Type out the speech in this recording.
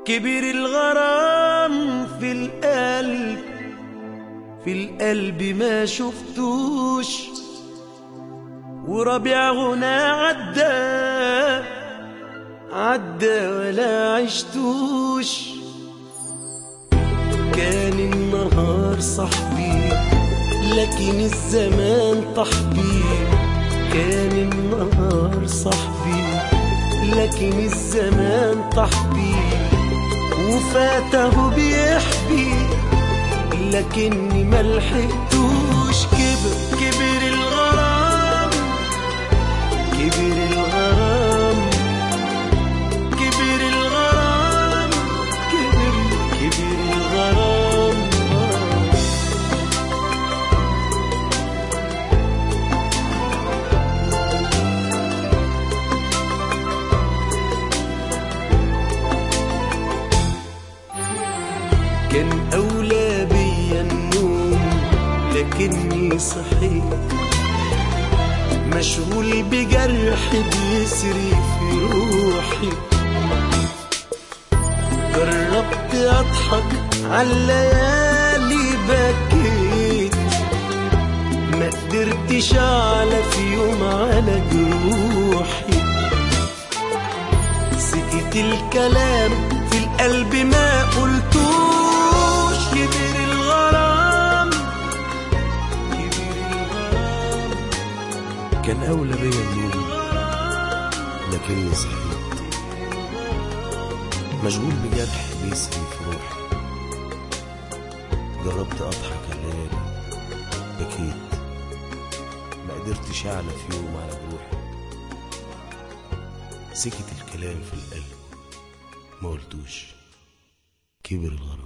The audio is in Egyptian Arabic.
كبر الغرام في القلب في القلب ما شفتوش وربيع غنى عدى عدى ولا عشتوش كان النهار صاحبي لكن الزمان طحبي كان النهار صاحبي لكن الزمان طحبي وفاته بيحبي لكني ملحقتوش كبر كبر الغرام كبر الغرام كبر الغرام كبر كبر الغرام كان أولى بيا النوم لكني صحيت مشغول بجرح بيسري في روحي جربت أضحك عالليالي بكيت ما قدرتش على في يوم على جروحي سكت الكلام في القلب ما قلتوش كبر الغرام كبر الغرام كان أولى بيا النوم لكني صحيت مشغول بجرح بيسري في روحي جربت أضحك الليالي بكيت ما قدرتش أعلى في يوم على جروحي سكت الكلام في القلب ما قلتوش كبر الغرام